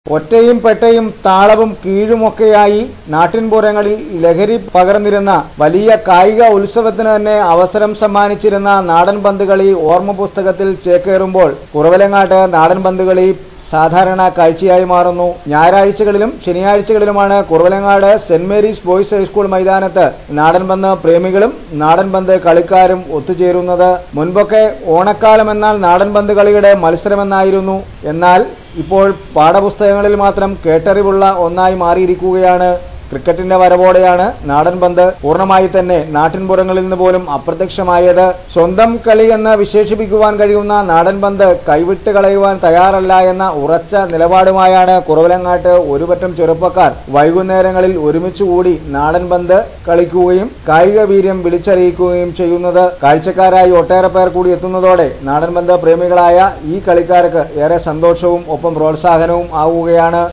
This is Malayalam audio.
ഒറ്റയും പെട്ടയും താളവും കീഴുമൊക്കെയായി നാട്ടിൻപുറങ്ങളിൽ ലഹരി പകർന്നിരുന്ന വലിയ കായിക ഉത്സവത്തിന് തന്നെ അവസരം സമ്മാനിച്ചിരുന്ന നാടൻ പന്തുകളി ഓർമ്മ പുസ്തകത്തിൽ ചേക്കേറുമ്പോൾ കുറവലങ്ങാട്ട് നാടൻ പന്തുകളി സാധാരണ കാഴ്ചയായി മാറുന്നു ഞായറാഴ്ചകളിലും ശനിയാഴ്ചകളിലുമാണ് Kuravilangad Saint Mary's boys high school മൈതാനത്ത് നാടൻ പന്ത് പ്രേമികളും നാടൻ പന്ത് കളിക്കാരും ഒത്തുചേരുന്നത് മുൻപൊക്കെ ഓണക്കാലം എന്നാൽ നാടൻ പന്ത് കളിയുടെ മത്സരമെന്നായിരുന്നു എന്നാൽ ഇപ്പോൾ പാഠപുസ്തകങ്ങളിൽ മാത്രം കേട്ടറിവുള്ള ഒന്നായി മാറിയിരിക്കുകയാണ് ക്രിക്കറ്റിന്റെ വരവോടെയാണ് നാടൻ പന്ത് പൂർണ്ണമായി തന്നെ നാട്ടിൻപുറങ്ങളിൽ നിന്ന് പോലും അപ്രത്യക്ഷമായത് സ്വന്തം കളി എന്ന് വിശേഷിപ്പിക്കുവാൻ കഴിയുന്ന നാടൻ പന്ത് കൈവിട്ട് കളയുവാൻ തയ്യാറല്ല എന്ന ഉറച്ച നിലപാടുമായാണ് കുറവലങ്ങാട്ട് ഒരുപറ്റം ചെറുപ്പക്കാർ വൈകുന്നേരങ്ങളിൽ ഒരുമിച്ച് കൂടി നാടൻ പന്ത് കളിക്കുകയും കായിക വീര്യം വിളിച്ചറിയിക്കുകയും ചെയ്യുന്നത് കാഴ്ചക്കാരായി ഒട്ടേറെ പേർ കൂടി എത്തുന്നതോടെ നാടൻ പന്ത് പ്രേമികളായ ഈ കളിക്കാർക്ക് ഏറെ സന്തോഷവും ഒപ്പം പ്രോത്സാഹനവും ആവുകയാണ്